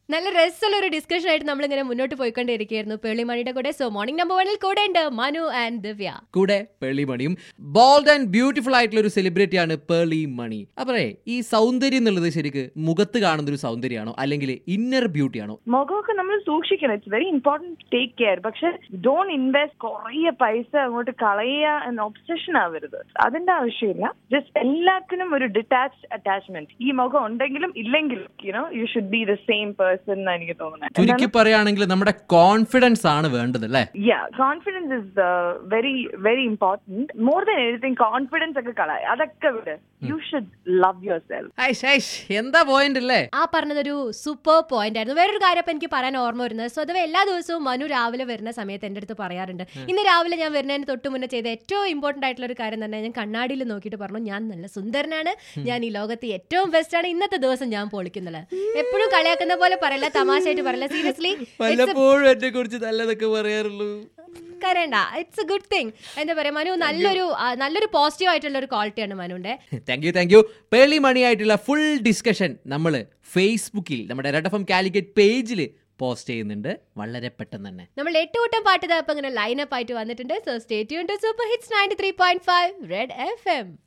നല്ല രസമുള്ള ഒരു ഡിസ്കഷൻ ആയിട്ട് നമ്മളിങ്ങനെ മുന്നോട്ട് പോയിക്കൊണ്ടിരിക്കുകയായിരുന്നു പേളിമണിയുടെ കൂടെ സോ മോർണിംഗ് നമ്പർ വണ്ണിൽ കൂടെ ഉണ്ട് മനു ആൻഡ് ദിവ്യ കൂടെ പേളി മണിയും ബോൾഡ് ആൻഡ് ബ്യൂട്ടിഫുൾ ആയിട്ടുള്ള ഒരു സെലിബ്രിറ്റിയാണ് പേളി മണി അപ്പറേ ഈ സൗന്ദര്യം എന്നുള്ളത് ശരിക്ക് മുഖത്ത് കാണുന്ന ഒരു സൗന്ദര്യമാണോ അല്ലെങ്കിൽ ഇന്നർ ബ്യൂട്ടി ആണോ മുഖമൊക്കെ നമ്മൾ സൂക്ഷിക്കണം it's very important take care പക്ഷെ ഡോണ്ട് ഇൻവെസ്റ്റ് കുറേ പൈസ അങ്ങോട്ട് കളയുക എന്ന ഒബ്സഷൻ ആവരുത് അതിന്റെ ആവശ്യമില്ല ജസ്റ്റ് എല്ലാത്തിനും ഒരു ഡിറ്റാച്ച്ഡ് അറ്റാച്ച്മെന്റ് ഈ മുഖം ഉണ്ടെങ്കിലും ഇല്ലെങ്കിലും you know you should be the same person എന്നാണ് എനിക്ക് തോന്നുന്നത് ചുരുക്കി പറയുകയാണെങ്കിൽ നമ്മുടെ കോൺഫിഡൻസ് ആണ് വേണ്ടത് അല്ലേ yeah confidence is very very important more than anything confidence ഒക്കെ കളയ അതൊക്കെ വിട് you should love yourself Aish Aish എന്താ പോയിന്റ് അല്ലേ ആ പറഞ്ഞതൊരു സൂപ്പർ പോയിന്റ് ആയിരുന്നു വേറൊരു കാര്യം ഇപ്പൊ എനിക്ക് പറയാൻ ഓർമ്മ വരുന്നത് സ്വതവേ എല്ലാ ദിവസവും മനു രാവിലെ വരുന്ന സമയത്ത് എൻ്റെ അടുത്ത് പറയാറുണ്ട് ഇന്ന് രാവിലെ ഞാൻ വരുന്നതിന് തൊട്ട് മുന്നേ ചെയ്ത ഏറ്റവും ഇമ്പോർട്ടന്റ് ആയിട്ടുള്ള ഒരു കാര്യം തന്നെ ഞാൻ കണ്ണാടിയിൽ നോക്കിയിട്ട് പറഞ്ഞു ഞാൻ നല്ല സുന്ദരനാണ് ഞാൻ ഈ ലോകത്ത് ഏറ്റവും ബെസ്റ്റ് ആണ് ഇന്നത്തെ ദിവസം ഞാൻ പൊളിക്കുന്നത് എപ്പോഴും കളിയാക്കുന്ന പോലെ പറയില്ല തമാശയായിട്ട് പറയില്ല സീരിയസ്ലി വല്ലപ്പോഴും എന്നെ കുറിച്ച് നല്ലതൊക്കെ പറയാറുള്ളൂ കരണ്ട ഇറ്റ്സ് എ ഗുഡ് തിങ് എന്താ പറയാ മനു നല്ലൊരു ആ, നല്ലൊരു പോസിറ്റീവ് ആയിട്ടുള്ള ഒരു ക്വാളിറ്റിയാണ് മനുവിന്റെ thank you thank you Pearle Maaney ആയിട്ടുള്ള ഫുൾ ഡിസ്കഷൻ നമ്മൾ ഫേസ്ബുക്കിൽ നമ്മുടെ റെഡ് എഫ് എം കാലിക്കറ്റ് പേജിൽ പോസ്റ്റ് ചെയ്യുന്നുണ്ട് വളരെ പെട്ടെന്ന് തന്നെ നമ്മൾ എട്ട് കൂട്ടം പാട്ട് ഇതാ ഇപ്പൊ ഇങ്ങനെ ലൈനപ്പ് ആയിട്ട് വന്നിട്ടുണ്ട് so state to super hits ninety three point five red F M